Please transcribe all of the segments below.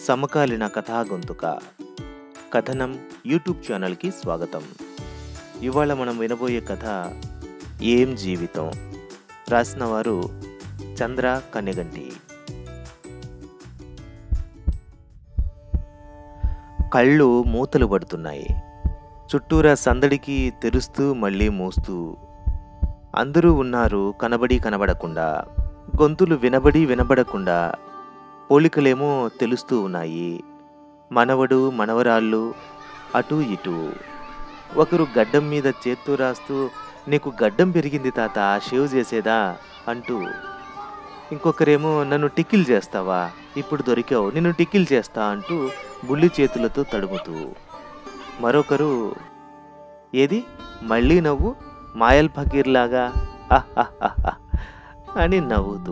సమకాలీన కథా గొంతుక కథనం యూట్యూబ్ ఛానల్కి స్వాగతం ఇవాళ మనం వినబోయే కథ ఏం జీవితం రాసిన వారు చంద్ర కన్నెగంటి కళ్ళు మూతలు పడుతున్నాయి చుట్టూరా సందడికి తెరుస్తూ మళ్ళీ మూస్తూ అందరూ ఉన్నారు కనబడి కనబడకుండా గొంతులు వినబడి వినబడకుండా పోలికలేమో తెలుస్తూ ఉన్నాయి మనవడు మనవరాళ్ళు అటు ఇటు ఒకరు గడ్డం మీద చేత్తో రాస్తూ నీకు గడ్డం పెరిగింది తాత షేవ్ చేసేదా అంటూ ఇంకొకరేమో నన్ను టిక్కిల్ చేస్తావా ఇప్పుడు దొరికావు నిన్ను టిక్కిల్ చేస్తా అంటూ బుల్లి చేతులతో తడుముతూ మరొకరు ఏది మళ్ళీ నవ్వు మాయల్ ఫకీర్ లాగా "అహ్హహ్హహ్" అని నవ్వుతూ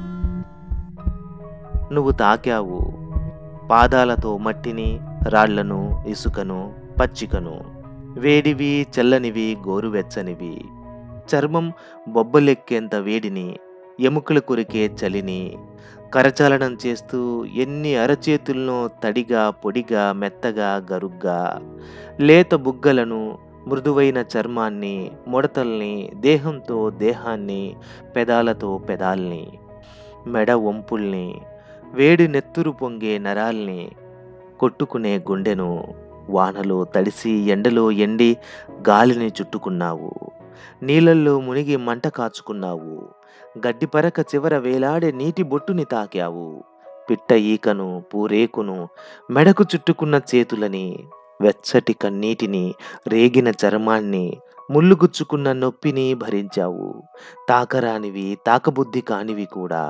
నువ్వు తాకావు పాదాలతో మట్టిని రాళ్లను ఇసుకను పచ్చికను వేడివి చల్లనివి గోరువెచ్చనివి చర్మం బొబ్బలెక్కేంత వేడిని ఎముకలు కొరికే చలిని కరచాలనం చేస్తూ ఎన్ని అరచేతులను తడిగా పొడిగా మెత్తగా గరుగ్గా లేత బుగ్గలను మృదువైన చర్మాన్ని ముడతల్ని దేహంతో దేహాన్ని పెదాలతో పెదాల్ని మెడ వంపుల్ని వేడి నెత్తురు పొంగే నరాల్ని కొట్టుకునే గుండెను వానలో తడిసి ఎండలో ఎండి గాలిని చుట్టుకున్నావు నీళ్ళల్లో మునిగి మంట కాచుకున్నావు గడ్డిపరక చివర వేలాడే నీటి బొట్టుని తాకావు పిట్ట ఈకను పూరేకును మెడకు చుట్టుకున్న చేతులని వెచ్చటి కన్నీటిని రేగిన చర్మాన్ని ముళ్ళుగుచ్చుకున్న నొప్పిని భరించావు తాకరానివి తాకబుద్ధి కానివి కూడా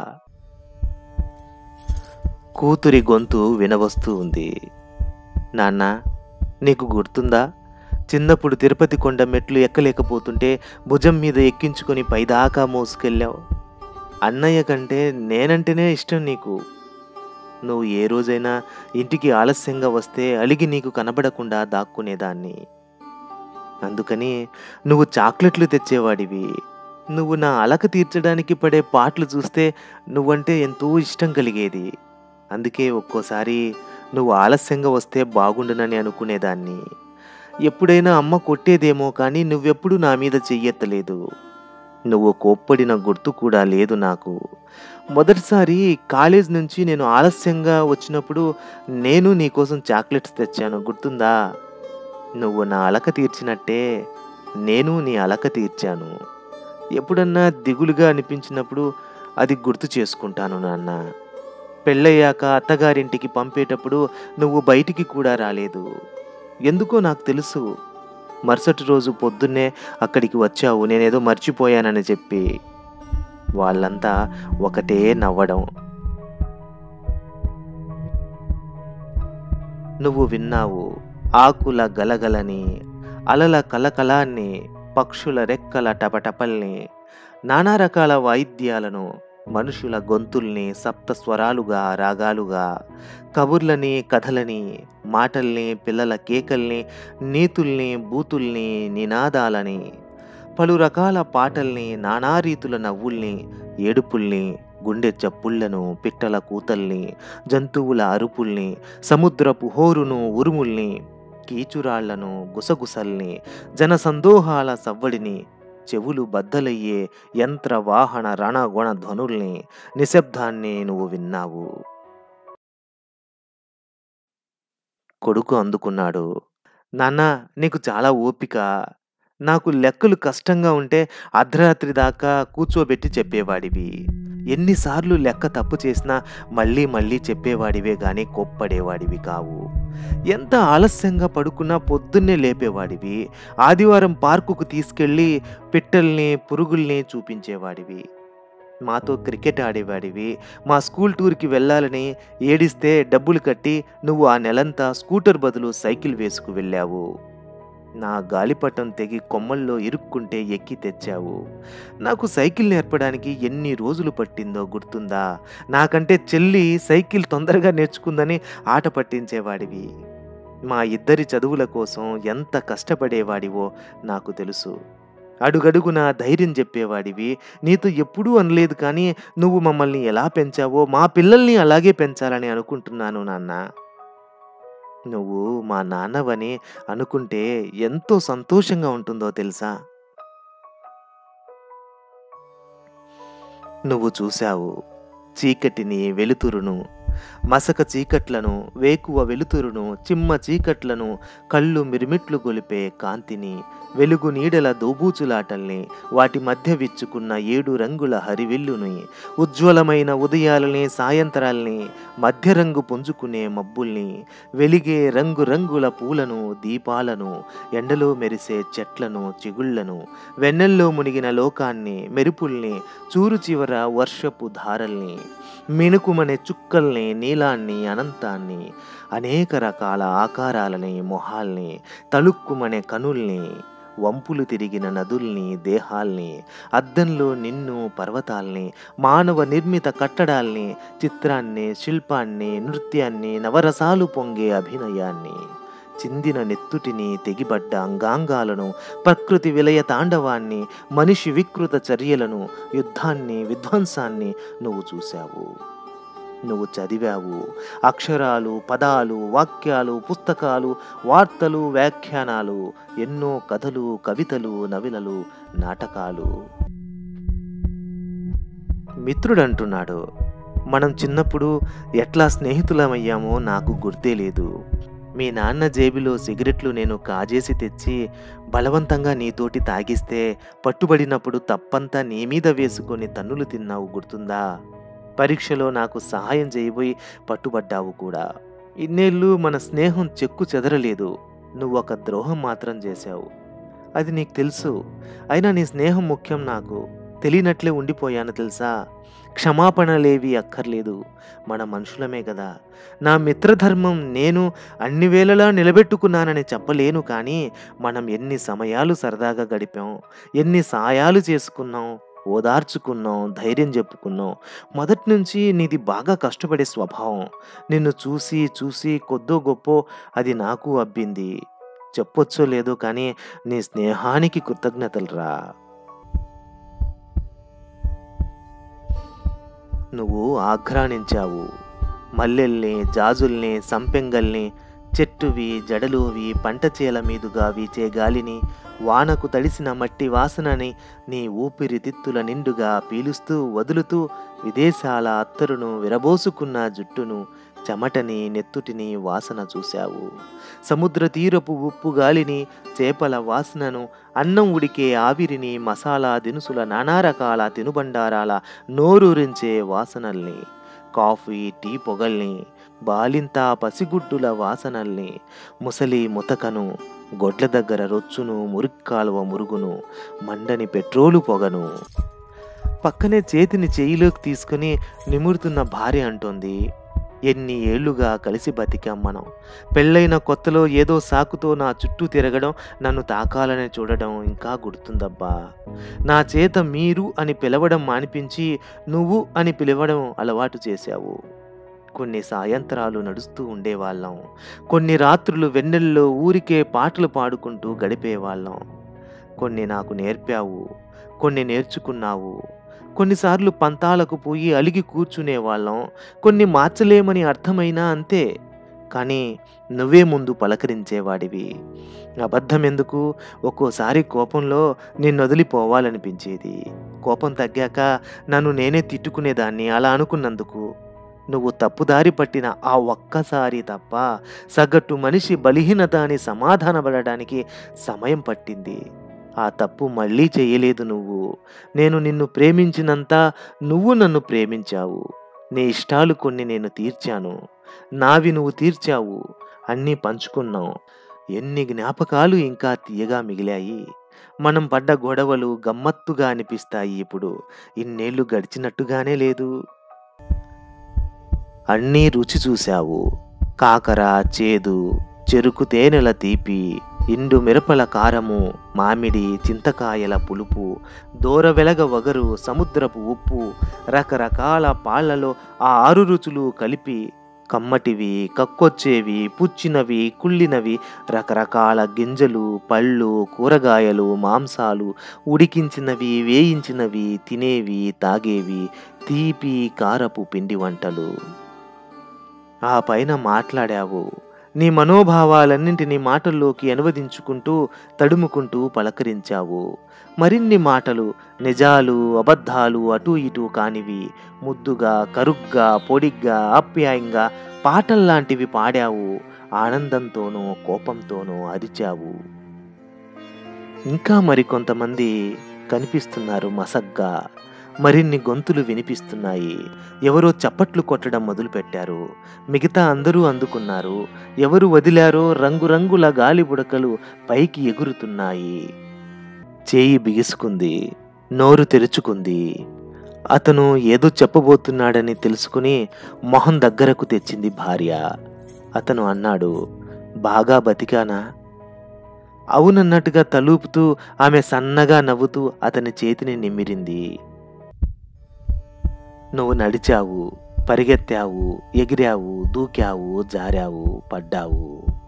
కూతురి గొంతు వినవస్తూ ఉంది నాన్న నీకు గుర్తుందా చిన్నప్పుడు తిరుపతి కొండ మెట్లు ఎక్కలేకపోతుంటే భుజం మీద ఎక్కించుకొని పైదాకా మోసుకెళ్ళావు అన్నయ్య కంటే నేనంటేనే ఇష్టం నీకు నువ్వు ఏ రోజైనా ఇంటికి ఆలస్యంగా వస్తే అలిగి నీకు కనబడకుండా దాక్కునేదాన్ని అందుకని నువ్వు చాక్లెట్లు తెచ్చేవాడివి నువ్వు నా అలక తీర్చడానికి పడే పాటలు చూస్తే నువ్వంటే ఎంతో ఇష్టం కలిగేది అందుకే ఒక్కోసారి నువ్వు ఆలస్యంగా వస్తే బాగుండునని అనుకునేదాన్ని ఎప్పుడైనా అమ్మ కొట్టేదేమో కానీ నువ్వెప్పుడు నా మీద చెయ్యెత్తలేదు నువ్వు కోప్పడిన గుర్తు కూడా లేదు నాకు మొదటిసారి కాలేజ్ నుంచి నేను ఆలస్యంగా వచ్చినప్పుడు నేను నీకోసం చాక్లెట్స్ తెచ్చాను గుర్తుందా నువ్వు నా అలక తీర్చినట్టే నేను నీ అలక తీర్చాను ఎప్పుడన్నా దిగులుగా అనిపించినప్పుడు అది గుర్తు చేసుకుంటాను నాన్న పెళ్ళయ్యాక అత్తగారింటికి పంపేటప్పుడు నువ్వు బయటికి కూడా రాలేదు ఎందుకో నాకు తెలుసు మరుసటి రోజు పొద్దున్నే అక్కడికి వచ్చావు నేనేదో మర్చిపోయానని చెప్పి వాళ్ళంతా ఒకటే నవ్వడం నువ్వు విన్నావు ఆకుల గలగలని అలల కలకలాన్ని పక్షుల రెక్కల టపటపల్ని నానా రకాల వాయిద్యాలను మనుషుల గొంతుల్ని సప్త స్వరాలుగా రాగాలుగా కబుర్లని కథలని మాటల్ని పిల్లల కేకల్ని నీతుల్ని బూతుల్ని నినాదాలని పలు రకాల పాటల్ని నానా రీతుల నవ్వుల్ని ఏడుపుల్ని గుండె చప్పుళ్లను పిట్టల కూతల్ని జంతువుల అరుపుల్ని సముద్రపు హోరును ఉరుముల్ని కీచురాళ్లను గుసగుసల్ని జనసందోహాల సవ్వడిని చెవులు బద్దలయ్యే యంత్ర వాహన రణగుణ ధ్వనుల్ని నిశ్శబ్దాన్ని నువ్వు విన్నావు కొడుకు అందుకున్నాడు నాన్న నీకు చాలా ఓపిక నాకు లెక్కలు కష్టంగా ఉంటే అర్ధరాత్రి దాకా కూర్చోబెట్టి చెప్పేవాడివి ఎన్నిసార్లు లెక్క తప్పు చేసినా మళ్ళీ మళ్ళీ చెప్పేవాడివే గాని కోప్పడేవాడివి కావు ఎంత ఆలస్యంగా పడుకున్నా పొద్దున్నే లేపేవాడివి ఆదివారం పార్కుకు తీసుకెళ్ళి పిట్టల్ని పురుగుల్ని చూపించేవాడివి మాతో క్రికెట్ ఆడేవాడివి మా స్కూల్ టూర్కి వెళ్ళాలని ఏడిస్తే డబ్బులు కట్టి నువ్వు ఆ నెలంతా స్కూటర్ బదులు సైకిల్ వేసుకు వెళ్ళావు నా గాలిపటం తెగి కొమ్మల్లో ఇరుక్కుంటే ఎక్కి తెచ్చావు నాకు సైకిల్ నేర్పడానికి ఎన్ని రోజులు పట్టిందో గుర్తుందా నాకంటే చెల్లి సైకిల్ తొందరగా నేర్చుకుందని ఆట పట్టించేవాడివి మా ఇద్దరి చదువుల కోసం ఎంత కష్టపడేవాడివో నాకు తెలుసు అడుగడుగునా ధైర్యం చెప్పేవాడివి నీతో ఎప్పుడూ అనలేదు కానీ నువ్వు మమ్మల్ని ఎలా పెంచావో మా పిల్లల్ని అలాగే పెంచాలని అనుకుంటున్నాను నాన్న నువ్వు మా నాన్నవని అనుకుంటే ఎంతో సంతోషంగా ఉంటుందో తెలుసా నువ్వు చూశావు చీకటిని వెలుతురును మసక చీకట్లను వేకువ వెలుతురును చిమ్మ చీకట్లను కళ్ళు మిరిమిట్లు గొలిపే కాంతిని వెలుగు నీడల దోబూచులాటల్ని వాటి మధ్య విచ్చుకున్న ఏడు రంగుల హరివిల్లుని ఉజ్వలమైన ఉదయాలని సాయంత్రాల్ని మధ్య రంగు పుంజుకునే మబ్బుల్ని వెలిగే రంగు రంగుల పూలను దీపాలను ఎండలో మెరిసే చెట్లను చిగుళ్లను వెన్నెల్లో మునిగిన లోకాన్ని మెరుపుల్ని చూరు చివర వర్షపు ధారల్ని మినుకుమనే చుక్కల్ని నీలాన్ని అనంతాన్ని అనేక రకాల ఆకారాలని మొహాల్ని తలుక్కుమనే కనుల్ని వంపులు తిరిగిన నదుల్ని దేహాల్ని అద్దంలో నిన్ను పర్వతాల్ని మానవ నిర్మిత కట్టడాల్ని చిత్రాన్ని శిల్పాన్ని నృత్యాన్ని నవరసాలు పొంగే అభినయాన్ని చిందిన నెత్తుటిని తెగిబడ్డ అంగాంగాలను ప్రకృతి విలయ తాండవాన్ని మనిషి వికృత చర్యలను యుద్ధాన్ని విధ్వంసాన్ని నువ్వు చూశావు నువ్వు చదివావు అక్షరాలు పదాలు వాక్యాలు పుస్తకాలు వార్తలు వ్యాఖ్యానాలు ఎన్నో కథలు కవితలు నవలలు నాటకాలు మిత్రుడు అంటున్నాడు మనం చిన్నప్పుడు ఎట్లా స్నేహితులమయ్యామో నాకు గుర్తే లేదు మీ నాన్న జేబులో సిగరెట్లు నేను కాజేసి తెచ్చి బలవంతంగా నీతోటి తాగిస్తే పట్టుబడినప్పుడు తప్పంతా నీ మీద వేసుకొని తన్నులు తిన్నావు గుర్తుందా పరీక్షలో నాకు సహాయం చేయబోయి పట్టుబడ్డావు కూడా ఇన్నేళ్ళు మన స్నేహం చెక్కు చెదరలేదు నువ్వు ఒక ద్రోహం మాత్రం చేశావు అది నీకు తెలుసు అయినా నీ స్నేహం ముఖ్యం నాకు తెలియనట్లే ఉండిపోయాను తెలుసా క్షమాపణలేవి అక్కర్లేదు మన మనుషులమే కదా నా మిత్రధర్మం నేను అన్ని వేళలా నిలబెట్టుకున్నానని చెప్పలేను కానీ మనం ఎన్ని సమయాలు సరదాగా గడిపాం ఎన్ని సాయాలు చేసుకున్నాం ఓదార్చుకున్నాం ధైర్యం చెప్పుకున్నాం మొదటి నుంచి నీది బాగా కష్టపడే స్వభావం నిన్ను చూసి చూసి కొద్దో గొప్పో అది నాకు అబ్బింది చెప్పొచ్చో లేదో కానీ నీ స్నేహానికి కృతజ్ఞతలు రా నువ్వు ఆఘ్రానించావు మల్లెల్ని జాజుల్ని సంపెంగల్ని చెట్టువి జడలువి పంట చేల మీదుగా వీచే గాలిని వానకు తడిసిన మట్టి వాసనని నీ ఊపిరితిత్తుల నిండుగా పీలుస్తూ వదులుతూ విదేశాల అత్తరును విరబోసుకున్న జుట్టును చెమటని నెత్తుటిని వాసన చూశావు సముద్ర తీరపు ఉప్పు గాలిని చేపల వాసనను అన్నం ఉడికే ఆవిరిని మసాలా దినుసుల నానా రకాల తినుబండారాల నోరూరించే వాసనల్ని కాఫీ టీ పొగల్ని బాలింత పసిగుడ్డుల వాసనల్ని ముసలి ముతకను గొడ్ల దగ్గర రొచ్చును మురిక్కాలువ మురుగును మండని పెట్రోలు పొగను పక్కనే చేతిని చేయిలోకి తీసుకుని నిమురుతున్న భార్య అంటోంది ఎన్ని ఏళ్లుగా కలిసి బతికాం మనం పెళ్ళైన కొత్తలో ఏదో సాకుతో నా చుట్టూ తిరగడం నన్ను తాకాలని చూడడం ఇంకా గుర్తుందబ్బా నా చేత మీరు అని పిలవడం మానిపించి నువ్వు అని పిలవడం అలవాటు చేశావు కొన్ని సాయంత్రాలు నడుస్తూ ఉండేవాళ్ళం కొన్ని రాత్రులు వెన్నెల్లో ఊరికే పాటలు పాడుకుంటూ గడిపేవాళ్ళం కొన్ని నాకు నేర్పావు కొన్ని నేర్చుకున్నావు కొన్నిసార్లు పంతాలకు పోయి అలిగి కూర్చునేవాళ్ళం కొన్ని మార్చలేమని అర్థమైనా అంతే కానీ నువ్వే ముందు పలకరించేవాడివి అబద్ధం ఎందుకు ఒక్కోసారి కోపంలో నిన్ను వదిలిపోవాలనిపించేది కోపం తగ్గాక నన్ను నేనే తిట్టుకునేదాన్ని అలా అనుకున్నందుకు నువ్వు తప్పుదారి పట్టిన ఆ ఒక్కసారి తప్ప సగటు మనిషి బలహీనత అని సమాధానపడడానికి సమయం పట్టింది ఆ తప్పు మళ్ళీ చేయలేదు నువ్వు నేను నిన్ను ప్రేమించినంత నువ్వు నన్ను ప్రేమించావు నీ ఇష్టాలు కొన్ని నేను తీర్చాను నావి నువ్వు తీర్చావు అన్నీ పంచుకున్నాం ఎన్ని జ్ఞాపకాలు ఇంకా తీయగా మిగిలాయి మనం పడ్డ గొడవలు గమ్మత్తుగా అనిపిస్తాయి ఇప్పుడు ఇన్నేళ్ళు గడిచినట్టుగానే లేదు అన్నీ రుచి చూశావు కాకర చేదు చెరుకు తేనెల తీపి ఇండు మిరపల కారము మామిడి చింతకాయల పులుపు దూరవెలగ వగరు సముద్రపు ఉప్పు రకరకాల పాళ్లలో ఆ ఆరు రుచులు కలిపి కమ్మటివి కక్కొచ్చేవి పుచ్చినవి కుళ్ళినవి రకరకాల గింజలు పళ్ళు కూరగాయలు మాంసాలు ఉడికించినవి వేయించినవి తినేవి తాగేవి తీపి కారపు పిండి వంటలు ఆ పైన మాట్లాడావు నీ మనోభావాలన్నింటినీ మాటల్లోకి అనువదించుకుంటూ తడుముకుంటూ పలకరించావు మరిన్ని మాటలు నిజాలు అబద్ధాలు అటూ ఇటూ కానివి ముద్దుగా కరుగ్గా పొడిగ్గా ఆప్యాయంగా పాటల్లాంటివి పాడావు ఆనందంతోనూ కోపంతోనూ అరిచావు ఇంకా మరికొంతమంది కనిపిస్తున్నారు మసగ్గా మరిన్ని గొంతులు వినిపిస్తున్నాయి ఎవరో చప్పట్లు కొట్టడం మొదలుపెట్టారు మిగతా అందరూ అందుకున్నారు ఎవరు వదిలారో రంగురంగుల గాలి బుడకలు పైకి ఎగురుతున్నాయి చేయి బిగుసుకుంది నోరు తెరుచుకుంది అతను ఏదో చెప్పబోతున్నాడని తెలుసుకుని మొహం దగ్గరకు తెచ్చింది భార్య అతను అన్నాడు బాగా బతికానా అవునన్నట్టుగా తలూపుతూ ఆమె సన్నగా నవ్వుతూ అతని చేతిని నిమిరింది నువ్వు నడిచావు పరిగెత్తావు ఎగిరావు దూకావు జారావు పడ్డావు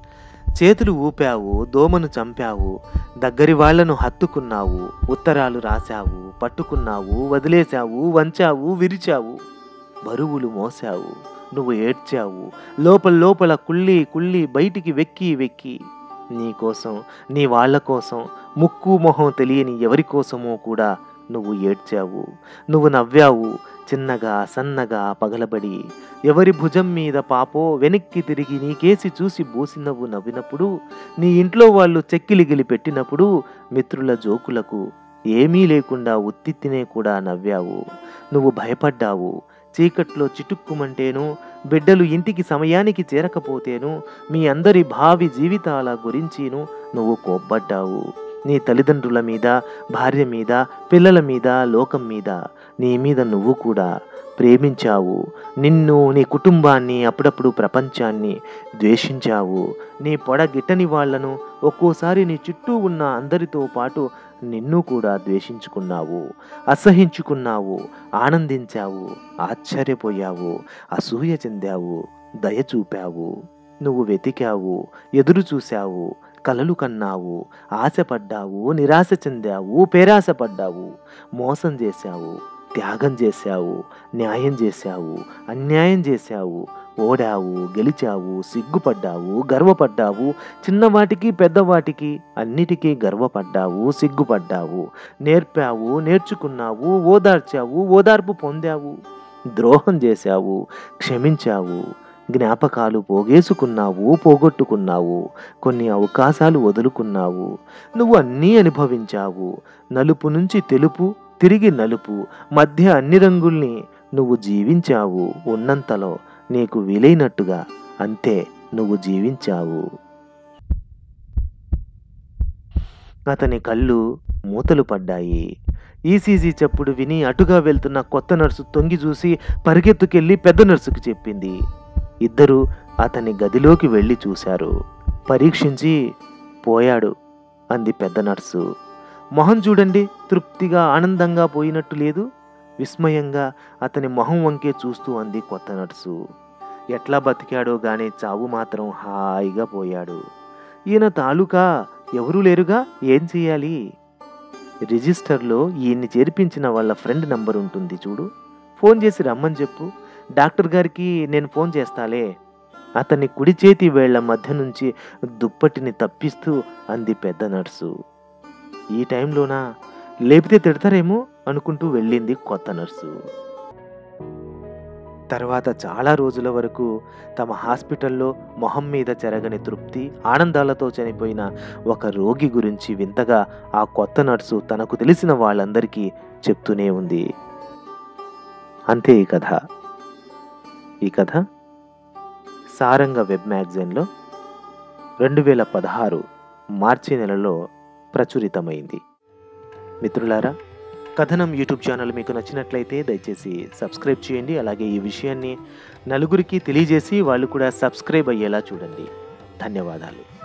చేతులు ఊపావు దోమను చంపావు దగ్గరి వాళ్లను హత్తుకున్నావు ఉత్తరాలు రాశావు పట్టుకున్నావు వదిలేశావు వంచావు విరిచావు బరువులు మోసావు నువ్వు ఏడ్చావు లోపల లోపల కుళ్ళి కుళ్ళి బయటికి వెక్కి వెక్కి నీ కోసం నీ వాళ్ళ కోసం ముక్కు మొహం తెలియని ఎవరి కోసమో కూడా నువ్వు ఏడ్చావు నువ్వు నవ్వావు చిన్నగా సన్నగా పగలబడి ఎవరి భుజం మీద పాపో వెనక్కి తిరిగి నీకేసి చూసి బూసి నవ్వు నవ్వినప్పుడు నీ ఇంట్లో వాళ్ళు చెక్కిలిగిలి పెట్టినప్పుడు మిత్రుల జోకులకు ఏమీ లేకుండా ఉత్తిత్తినే కూడా నవ్వావు నువ్వు భయపడ్డావు చీకట్లో చిటుక్కుమంటేను బిడ్డలు ఇంటికి సమయానికి చేరకపోతేను మీ అందరి భావి జీవితాల గురించిను నువ్వు కోప్పడ్డావు నీ తల్లిదండ్రుల మీద భార్య మీద పిల్లల మీద లోకం మీద నీ మీద నువ్వు కూడా ప్రేమించావు నిన్ను నీ కుటుంబాన్ని అప్పుడప్పుడు ప్రపంచాన్ని ద్వేషించావు నీ పొడ గిట్టని వాళ్లను ఒక్కోసారి నీ చుట్టూ ఉన్న అందరితో పాటు నిన్ను కూడా ద్వేషించుకున్నావు అసహించుకున్నావు ఆనందించావు ఆశ్చర్యపోయావు అసూయ చెందావు దయ చూపావు నువ్వు వెతికావు ఎదురు చూశావు కలలు కన్నావు ఆశపడ్డావు నిరాశ చెందావు పేరాశపడ్డావు మోసం చేశావు త్యాగం చేశావు న్యాయం చేశావు అన్యాయం చేశావు ఓడావు గెలిచావు సిగ్గుపడ్డావు గర్వపడ్డావు చిన్నవాటికి పెద్దవాటికి అన్నిటికీ గర్వపడ్డావు సిగ్గుపడ్డావు నేర్పావు నేర్చుకున్నావు ఓదార్చావు ఓదార్పు పొందావు ద్రోహం చేశావు క్షమించావు జ్ఞాపకాలు పోగేసుకున్నావు పోగొట్టుకున్నావు కొన్ని అవకాశాలు వదులుకున్నావు నువ్వు అన్నీ అనుభవించావు నలుపు నుంచి తెలుపు తిరిగి నలుపు మధ్య అన్ని రంగుల్ని నువ్వు జీవించావు ఉన్నంతలో నీకు వీలైనట్టుగా అంతే నువ్వు జీవించావు అతని కళ్ళు మూతలు పడ్డాయి ఈసీజీ చప్పుడు విని అటుగా వెళ్తున్న కొత్త నర్సు తొంగి చూసి పరిగెత్తుకెళ్ళి పెద్ద నర్సుకు చెప్పింది ఇద్దరు అతని గదిలోకి వెళ్ళి చూశారు పరీక్షించి పోయాడు అంది పెద్ద నర్సు మొహం చూడండి తృప్తిగా ఆనందంగా పోయినట్టు లేదు విస్మయంగా అతని మొహం వంకే చూస్తూ అంది కొత్త నర్సు ఎట్లా బతికాడో గాని చావు మాత్రం హాయిగా పోయాడు ఈయన తాలూకా ఎవరూ లేరుగా ఏం చెయ్యాలి రిజిస్టర్లో ఈయన్ని చేర్పించిన వాళ్ళ ఫ్రెండ్ నంబర్ ఉంటుంది చూడు ఫోన్ చేసి రమ్మని చెప్పు డాక్టర్ గారికి నేను ఫోన్ చేస్తాలే అతని కుడి చేతి వేళ్ల మధ్య నుంచి దుప్పటిని తప్పిస్తూ అంది పెద్ద నర్సు ఈ టైంలోనా లేపితే తిడతారేమో అనుకుంటూ వెళ్ళింది కొత్త నర్సు తర్వాత చాలా రోజుల వరకు తమ హాస్పిటల్లో మొహం మీద చెరగని తృప్తి ఆనందాలతో చనిపోయిన ఒక రోగి గురించి వింతగా ఆ కొత్త నర్సు తనకు తెలిసిన వాళ్ళందరికీ చెప్తూనే ఉంది అంతే ఈ కథ ఈ కథ సారంగ వెబ్ మ్యాగజైన్లో రెండు వేల పదహారు మార్చి నెలలో ప్రచురితమైంది మిత్రులారా కథనం యూట్యూబ్ ఛానల్ మీకు నచ్చినట్లయితే దయచేసి సబ్స్క్రైబ్ చేయండి అలాగే ఈ విషయాన్ని నలుగురికి తెలియజేసి వాళ్ళు కూడా సబ్స్క్రైబ్ అయ్యేలా చూడండి ధన్యవాదాలు